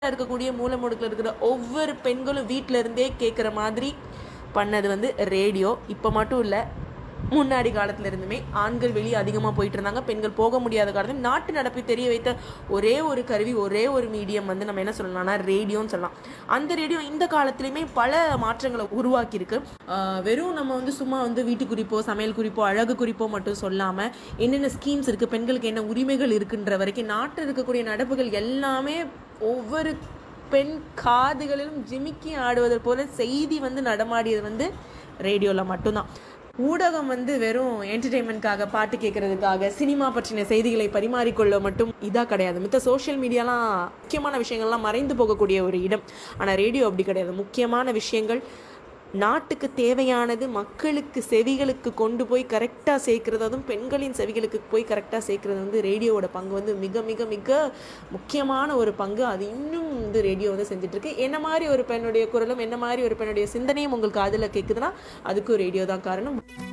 இருக்கக்கூடிய மூலை முடுக்கில் இருக்கிற ஒவ்வொரு பெண்களும் வீட்டில இருந்தே கேட்குற மாதிரி பண்ணது வந்து ரேடியோ இப்போ மட்டும் இல்லை முன்னாடி காலத்துல இருந்துமே ஆண்கள் வெளியே அதிகமாக போயிட்டு இருந்தாங்க பெண்கள் போக முடியாத காலத்தில் நாட்டு நடப்பை தெரிய வைத்த ஒரே ஒரு கருவி ஒரே ஒரு மீடியம் வந்து நம்ம என்ன சொல்லலாம்னா ரேடியோன்னு சொல்லலாம் அந்த ரேடியோ இந்த காலத்துலையுமே பல மாற்றங்களை உருவாக்கியிருக்கு ஆஹ் வெறும் நம்ம வந்து சும்மா வந்து வீட்டு குறிப்போ சமையல் குறிப்போ அழகு குறிப்போ மட்டும் சொல்லாமல் என்னென்ன ஸ்கீம்ஸ் இருக்குது பெண்களுக்கு என்ன உரிமைகள் இருக்குன்ற வரைக்கும் நாட்டில் இருக்கக்கூடிய நடப்புகள் எல்லாமே ஒவ்வொரு பெண் காதுகளிலும் ஜிமிக்கி ஆடுவது போல செய்தி வந்து நடமாடியது வந்து ரேடியோவில் மட்டும்தான் ஊடகம் வந்து வெறும் என்டர்டெயின்மெண்ட்காக பாட்டு கேட்கறதுக்காக சினிமா பற்றின செய்திகளை பரிமாறிக்கொள்ள மட்டும் இதாக கிடையாது மித்த சோஷியல் மீடியாலாம் முக்கியமான விஷயங்கள்லாம் மறைந்து போகக்கூடிய ஒரு இடம் ஆனால் ரேடியோ அப்படி கிடையாது முக்கியமான விஷயங்கள் நாட்டுக்கு தேவையானது மக்களுக்கு செவிகளுக்கு கொண்டு போய் கரெக்டாக சேர்க்கறது அதுவும் பெண்களின் செவிகளுக்கு போய் கரெக்டாக சேர்க்கறது வந்து ரேடியோவோட பங்கு வந்து மிக மிக மிக முக்கியமான ஒரு பங்கு அது இன்னும் வந்து ரேடியோ வந்து செஞ்சுட்டு இருக்கு என்ன மாதிரி ஒரு பெண்ணுடைய குரலும் என்ன மாதிரி ஒரு பெண்ணுடைய சிந்தனையும் உங்களுக்கு அதில் கேட்குதுன்னா அதுக்கும் ரேடியோ தான் காரணம்